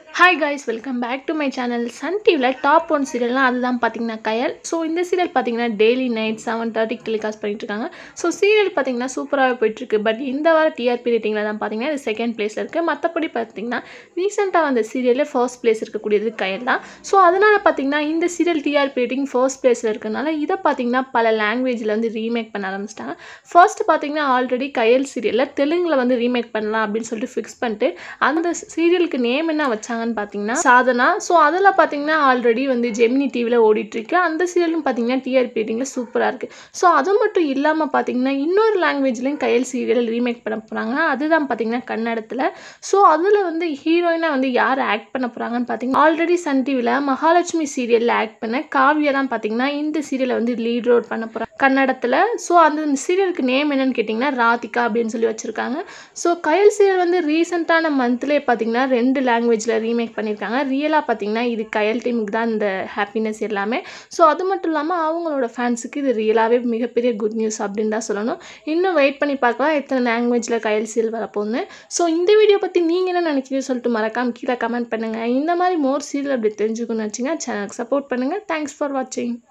hi guys welcome back to my channel Sun டிவியில் top one சீரியல்னால் அதுதான் பார்த்தீங்கன்னா கயல் ஸோ இந்த சீரியல் பார்த்தீங்கன்னா டெய்லி நைட் செவன் தேர்ட்டிக்கு டெலிகாஸ்ட் பண்ணிட்டு இருக்காங்க ஸோ சீரியல் பார்த்தீங்கன்னா சூப்பராகவே போயிட்டுருக்கு பட் இந்த வாரம் டிஆர்பி ரேட்டிங்கில் தான் பார்த்தீங்கன்னா இது செகண்ட் பிளேஸில் இருக்குது மற்றபடி பார்த்தீங்கன்னா ரீசெண்டாக வந்த சீரியலில் ஃபர்ஸ்ட் பிளேஸ் இருக்கக்கூடியது கயல் தான் ஸோ அதனால் பார்த்தீங்கன்னா இந்த சீரியல் டிஆர்பி ரேட்டிங் ஃபர்ஸ்ட் பிளேஸில் இருக்கனால இதை பார்த்தீங்கன்னா பல லாங்குவேஜில் வந்து ரீமேக் பண்ண ஆரம்பிச்சிட்டாங்க ஃபர்ஸ்ட் பார்த்தீங்கன்னா ஆல்ரெடி கயல் சீரியலில் தெலுங்கில் வந்து ரீமேக் பண்ணலாம் அப்படின்னு சொல்லிட்டு ஃபிக்ஸ் பண்ணிட்டு அந்த சீரியலுக்கு நேம் என்ன வச்சாங்கன்னு பார்த்தீங்கன்னா சாதனா ஸோ அதில் பார்த்தீங்கன்னா ஆல்ரெடி வந்து ஜெமினி டிவியில் ஓடிட்டுருக்கு அந்த சீரியலும் பார்த்தீங்கன்னா டிஆர்பி ரேட்டிங்கில் சூப்பராக இருக்குது ஸோ அது மட்டும் இல்லாமல் பார்த்தீங்கன்னா இன்னொரு லாங்குவேஜ்லேயும் கயல் சீரியல் ரீமேக் பண்ண போகிறாங்க அதுதான் பார்த்தீங்கன்னா கன்னடத்தில் ஸோ அதில் வந்து ஹீரோயினாக வந்து யார் ஆக்ட் பண்ண போகிறாங்கன்னு பார்த்தீங்கன்னா ஆல்ரெடி சன் டிவியில் மகாலட்சுமி சீரியலில் ஆக்ட் பண்ண காவியா தான் பார்த்தீங்கன்னா இந்த சீரியலை வந்து லீட் ரோட் பண்ண போகிறாங்க கன்னடத்தில் ஸோ அந்த சீரியலுக்கு நேம் என்னன்னு கேட்டிங்கன்னா ராதிகா அப்படின்னு சொல்லி வச்சுருக்காங்க ஸோ கயல் சீரியல் வந்து ரீசெண்டான மந்த்லேயே பார்த்தீங்கன்னா ரெண்டு லாங்குவேஜில் ரீமேக் பண்ணியிருக்காங்க ரியலாக பார்த்தீங்கன்னா இது கயல் டீமுக்கு தான் இந்த ஹாப்பினஸ் எல்லாமே ஸோ அது மட்டும் இல்லாமல் அவங்களோட ஃபேன்ஸுக்கு இது ரியலாகவே மிகப்பெரிய குட் நியூஸ் அப்படின்னு தான் சொல்லணும் இன்னும் வெயிட் பண்ணி பார்க்கலாம் எத்தனை லாங்குவேஜில் கயல் சீரியல் வரப்போகுது ஸோ இந்த வீடியோ பற்றி நீங்கள் என்ன நினைக்கிறீங்க சொல்லிட்டு மறக்காம கீழே கமெண்ட் பண்ணுங்கள் இந்த மாதிரி மோர் சீரியல் அப்படி தெரிஞ்சுக்கணும்னு வச்சுங்க சேனலுக்கு சப்போர்ட் பண்ணுங்கள் தேங்க்ஸ் ஃபார் வாட்சிங்